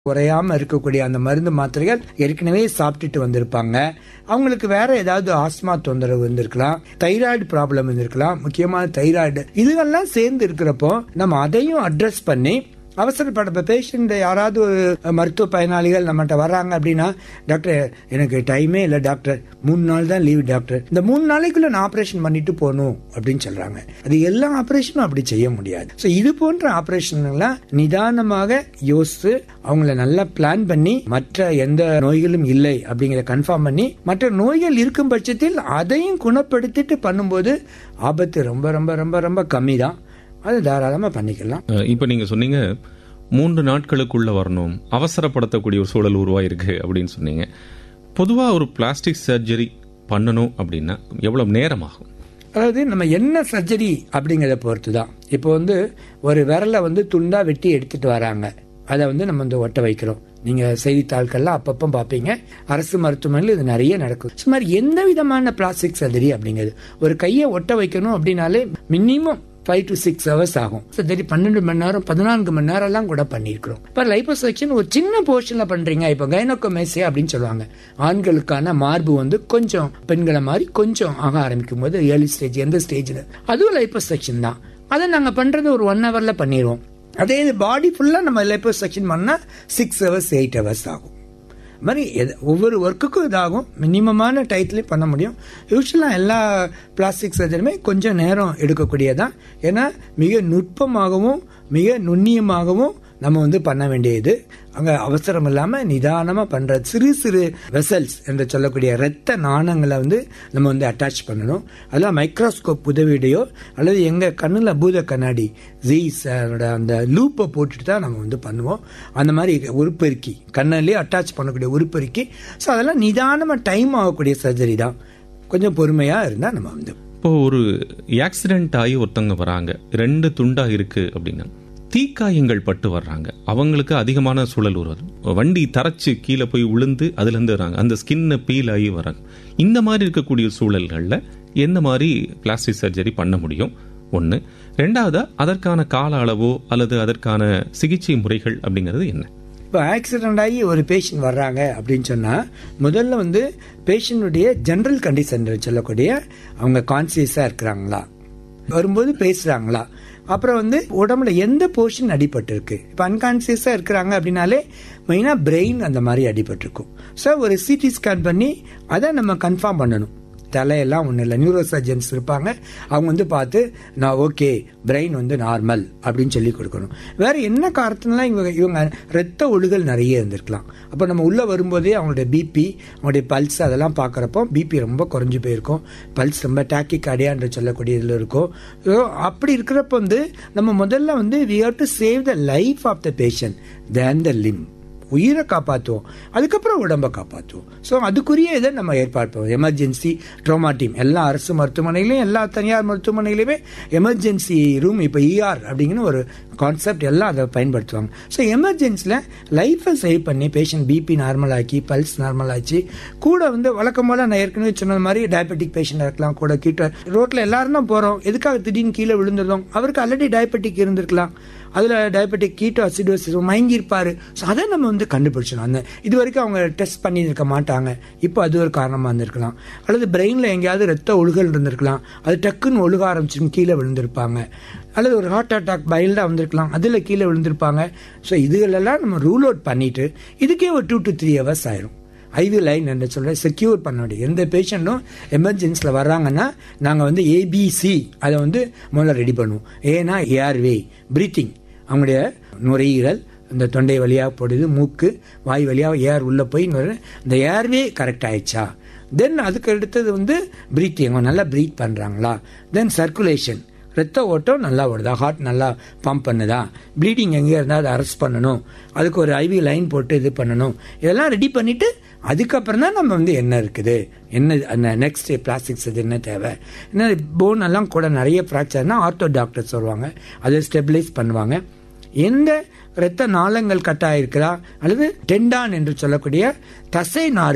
குறையாம இருக்கக்கூடிய அந்த மருந்து மாத்திரைகள் ஏற்கனவே சாப்பிட்டுட்டு வந்திருப்பாங்க அவங்களுக்கு வேற ஏதாவது ஆஸ்மா தொந்தரவு இருந்திருக்கலாம் தைராய்டு ப்ராப்ளம் இருந்திருக்கலாம் முக்கியமான தைராய்டு இதுகெல்லாம் சேர்ந்து இருக்கிறப்போ நம்ம அதையும் அட்ரஸ் பண்ணி அவசரப்பட பேஷண்ட் யாராவது ஒரு மருத்துவ பயனாளிகள் நம்மகிட்ட வர்றாங்க அப்படின்னா டாக்டர் எனக்கு டைமே இல்லை டாக்டர் மூணு நாள் தான் லீவ் டாக்டர் இந்த மூணு நாளைக்குள்ள நான் ஆபரேஷன் பண்ணிட்டு போகணும் அப்படின்னு சொல்றாங்க அது எல்லா ஆபரேஷனும் அப்படி செய்ய முடியாது ஸோ இது போன்ற ஆபரேஷன்லாம் நிதானமாக யோசித்து அவங்கள நல்லா பிளான் பண்ணி மற்ற எந்த நோய்களும் இல்லை அப்படிங்கிறத கன்ஃபார்ம் பண்ணி மற்ற நோய்கள் இருக்கும் பட்சத்தில் அதையும் குணப்படுத்திட்டு பண்ணும்போது ஆபத்து ரொம்ப ரொம்ப ரொம்ப ரொம்ப கம்மி தான் அது தாராளமா பண்ணிக்கலாம் அஹ், இப்ப நீங்க சொன்னீங்க மூன்று நாட்களுக்குள்ள வரணும் அவசரப்படுத்தக்கூடிய ஒரு சூழல் உருவாயிருக்கு அப்படின்னு சொன்னீங்க பொதுவா ஒரு பிளாஸ்டிக் சர்ஜரி பண்ணணும் அப்படின்னா எவ்வளவு நேரம் ஆகும் அதாவது நம்ம என்ன சர்ஜரி அப்படிங்கிறத பொறுத்து தான் இப்போ வந்து ஒரு விரலை வந்து துண்டா வெட்டி எடுத்துட்டு வராங்க அதை வந்து நம்ம வந்து ஒட்ட வைக்கிறோம் நீங்க செய்தித்தாள்கள்ல அப்பப்போ பார்ப்பீங்க அரசு மருத்துவமனையில் இது நிறைய நடக்கும் சுமார் எந்த விதமான பிளாஸ்டிக் சர்ஜரி அப்படிங்கிறது ஒரு கையை ஒட்ட வைக்கணும் அப்படின்னாலே minimum five to six hours ஆகும் சர்ஜரி பன்னெண்டு மணி நேரம் பதினான்கு மணி நேரம் எல்லாம் கூட பண்ணியிருக்கிறோம் இப்போ லைப்போசெக்ஷன் ஒரு சின்ன போர்ஷன்ல பண்றீங்க இப்போ கைனோகோமேசியா அப்படின்னு சொல்லுவாங்க ஆண்களுக்கான மார்பு வந்து கொஞ்சம் பெண்களை மாதிரி கொஞ்சம் ஆக ஆரம்பிக்கும் போது ஏர்லி ஸ்டேஜ் எந்த ஸ்டேஜ்ல அதுவும் லைப்போசெக்ஷன் தான் அதை நாங்க பண்றது ஒரு ஒன் ஹவர்ல பண்ணிடுவோம் அதே இது பாடி ஃபுல்லா நம்ம லைப்போசெக்ஷன் பண்ணா சிக்ஸ் ஹவர்ஸ் எயிட் ஹவர்ஸ் ஆகும் அது மாதிரி எது- ஒவ்வொரு ஒர்க்குக்கும் இதாகும் மினிமமான டயத்துலேயும் பண்ண முடியும் யூஸ்வலாக எல்லா பிளாஸ்டிக் சர்ஜரியுமே கொஞ்சம் நேரம் எடுக்கக்கூடியதான் ஏன்னா மிக நுட்பமாகவும் மிக நுண்ணியமாகவும் நம்ம வந்து பண்ண வேண்டியது அங்கே அவசரம் இல்லாமல் நிதானமாக பண்ணுற சிறு சிறு வெசல்ஸ் என்று சொல்லக்கூடிய இரத்த நாணங்களை வந்து நம்ம வந்து அட்டாச் பண்ணணும் அதெல்லாம் மைக்ரோஸ்கோப் உதவியுடையோ அல்லது எங்கள் கண்ணில் பூத கண்ணாடி ஜீஸ் அதோட அந்த லூப்பை போட்டுட்டு தான் நம்ம வந்து பண்ணுவோம் அந்த மாதிரி உருப்பெருக்கி கண்ணிலே அட்டாச் பண்ணக்கூடிய உருப்பெருக்கி ஸோ அதெல்லாம் நிதானமாக டைம் ஆகக்கூடிய சர்ஜரி தான் கொஞ்சம் பொறுமையாக இருந்தால் நம்ம வந்து இப்போ ஒரு ஆக்சிடென்ட் ஆகி ஒருத்தவங்க வராங்க ரெண்டு துண்டா இருக்கு அப்படின்னா தீக்காயங்கள் பட்டு வர்றாங்க அவங்களுக்கு அதிகமான சூழல் உருவாது வண்டி தரைச்சு கீழே போய் விழுந்து அதுல இருந்து வராங்க அந்த ஸ்கின்னை பீல் ஆகி வராங்க இந்த மாதிரி இருக்கக்கூடிய சூழல்கள்ல எந்த மாதிரி பிளாஸ்டிக் சர்ஜரி பண்ண முடியும் ஒன்று ரெண்டாவது அதற்கான கால அளவோ அல்லது அதற்கான சிகிச்சை முறைகள் அப்படிங்கிறது என்ன இப்போ ஆக்சிடென்ட் ஆகி ஒரு பேஷண்ட் வர்றாங்க அப்படின்னு சொன்னால் முதல்ல வந்து பேஷண்ட்டுடைய ஜென்ரல் கண்டிஷன் சொல்லக்கூடிய அவங்க கான்சியஸாக இருக்கிறாங்களா வரும்போது பேசுகிறாங்களா அப்புறம் வந்து உடம்புல எந்த போர்ஷன் அடிபட்டு இருக்கு இப்போ அன்கான்சியஸாக இருக்கிறாங்க அப்படின்னாலே மெயினாக பிரெயின் அந்த மாதிரி அடிபட்டிருக்கும் ஸோ ஒரு சிடி ஸ்கேன் பண்ணி அதை நம்ம கன்ஃபார்ம் பண்ணணும் தலையெல்லாம் ஒன்றும் இல்லை நியூரோ சர்ஜன்ஸ் இருப்பாங்க அவங்க வந்து பார்த்து நான் ஓகே பிரெயின் வந்து நார்மல் அப்படின்னு சொல்லி கொடுக்கணும் வேற என்ன காரணத்தினால இவங்க இவங்க ரத்த ஒழுகல் நிறைய இருந்திருக்கலாம் அப்போ நம்ம உள்ளே வரும்போதே அவங்களுடைய பிபி அவங்களுடைய பல்ஸ் அதெல்லாம் பார்க்குறப்போ பிபி ரொம்ப குறைஞ்சு போயிருக்கும் பல்ஸ் ரொம்ப டாக்கி கடியான்ற சொல்லக்கூடிய இதில் இருக்கும் ஸோ அப்படி இருக்கிறப்ப வந்து நம்ம முதல்ல வந்து we have to save the life of the patient then the limb உயிரை காப்பாற்றுவோம் அதுக்கப்புறம் உடம்பை காப்பாற்றுவோம் ஸோ அதுக்குரிய இதை நம்ம ஏற்பாடு பண்ணுவோம் எமர்ஜென்சி ட்ரோமா டீம் எல்லா அரசு மருத்துவமனையிலையும் எல்லா தனியார் மருத்துவமனையிலுமே எமர்ஜென்சி ரூம் இப்போ இஆர் அப்படிங்கிற ஒரு கான்செப்ட் எல்லாம் அதை பயன்படுத்துவாங்க ஸோ எமர்ஜென்சியில் லைஃப்பை சேவ் பண்ணி பேஷண்ட் பிபி நார்மல் ஆக்கி பல்ஸ் நார்மல் ஆச்சு கூட வந்து வழக்கம் போல நான் ஏற்கனவே சொன்ன மாதிரி டயபெட்டிக் பேஷண்ட் இருக்கலாம் கூட கீட்ட ரோட்டில் எல்லாரும் தான் போகிறோம் எதுக்காக திடீர்னு கீழே விழுந்துருந்தோம் அவருக்கு ஆல்ரெடி டயபெட்டிக் இருந்திருக்கலாம் அதில் டயபெட்டிக் கீட்டோ அசிடோசிஸ் மயங்கி இருப்பாரு ஸோ அதை நம்ம வந்து கண்டுபிடிச்சிடணும் அந்த இது வரைக்கும் அவங்க டெஸ்ட் பண்ணியிருக்க மாட்டாங்க இப்போ அது ஒரு காரணமாக இருந்திருக்கலாம் அல்லது பிரெயினில் எங்கேயாவது ரத்த ஒழுகல் இருந்திருக்கலாம் அது டக்குன்னு ஒழுக ஆரம்பிச்சுன்னு கீழே விழுந்திருப்பாங்க அல்லது ஒரு ஹார்ட் அட்டாக் பைல்டாக வந்திருக்கலாம் அதில் கீழே விழுந்திருப்பாங்க ஸோ இதுகளெல்லாம் நம்ம ரூல் அவுட் பண்ணிட்டு இதுக்கே ஒரு டூ டு த்ரீ ஹவர்ஸ் ஆயிரும் ஐவி லைன் என்று சொல்ல செக்யூர் பண்ண வேண்டிய எந்த பேஷண்ட்டும் எமர்ஜென்சியில் வர்றாங்கன்னா நாங்கள் வந்து ஏபிசி அதை வந்து முதல்ல ரெடி பண்ணுவோம் ஏன்னா ஏர்வே பிரீத்திங் அவங்களுடைய நுரையீரல் இந்த தொண்டை வழியாக போடுது மூக்கு வாய் வழியாக ஏர் உள்ளே போய் நுரை- இந்த ஏர்வே கரெக்ட் ஆயிடுச்சா தென் அதுக்கு அடுத்தது வந்து பிரீத்திங் அவங்க நல்லா ப்ரீத் பண்ணுறாங்களா தென் சர்க்குலேஷன் ரத்த ஓட்டம் நல்லா ஓடுதா ஹார்ட் நல்லா பம்ப் பண்ணுதா ப்ளீடிங் எங்கே இருந்தால் அதை அரெஸ்ட் பண்ணணும் அதுக்கு ஒரு ஐவி லைன் போட்டு இது பண்ணணும் இதெல்லாம் ரெடி பண்ணிட்டு அதுக்கப்புறம் தான் நம்ம வந்து என்ன இருக்குது என்ன அந்த நெக்ஸ்ட் பிளாஸ்டிக்ஸ் இது என்ன தேவை என்ன போன் எல்லாம் கூட நிறைய ஃப்ராக்சர்னா ஆர்த்தோ டாக்டர்ஸ் வருவாங்க அதை ஸ்டெபிலைஸ் பண்ணுவாங்க எந்த இரத்த நாளங்கள் கட்டாயிருக்கிறா அல்லது டெண்டான் என்று சொல்லக்கூடிய தசை நார்கள்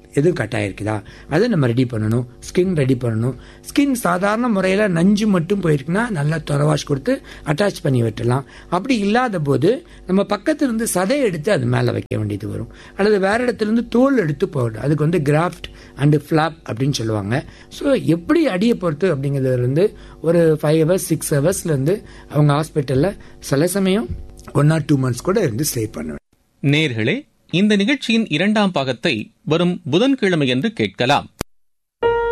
எதுவும் கட் ஆயிருக்குதா அதை நம்ம ரெடி பண்ணணும் ஸ்கின் ரெடி பண்ணணும் ஸ்கின் சாதாரண முறையில் நஞ்சு மட்டும் போயிருக்குன்னா நல்லா தொலைவாஷ் கொடுத்து அட்டாச் பண்ணி விட்டுலாம் அப்படி இல்லாத போது நம்ம பக்கத்துல இருந்து சதை எடுத்து அது மேலே வைக்க வேண்டியது வரும் அல்லது வேற இடத்துல இருந்து தோல் எடுத்து போகணும் அதுக்கு வந்து கிராஃப்ட் அண்டு ஃபிளாப் அப்படின்னு சொல்லுவாங்க ஸோ எப்படி அடியை பொறுத்து அப்படிங்கிறதுல இருந்து ஒரு ஃபைவ் ஹவர்ஸ் சிக்ஸ் ஹவர்ஸ்லேருந்து அவங்க ஹாஸ்பிட்டலில் சில சமயம் ஒன் ஆர் டூ மந்த்ஸ் கூட இருந்து ஸ்டே பண்ணுவேன் நேர்களே இந்த நிகழ்ச்சியின் இரண்டாம் பாகத்தை வரும் புதன்கிழமையன்று கேட்கலாம்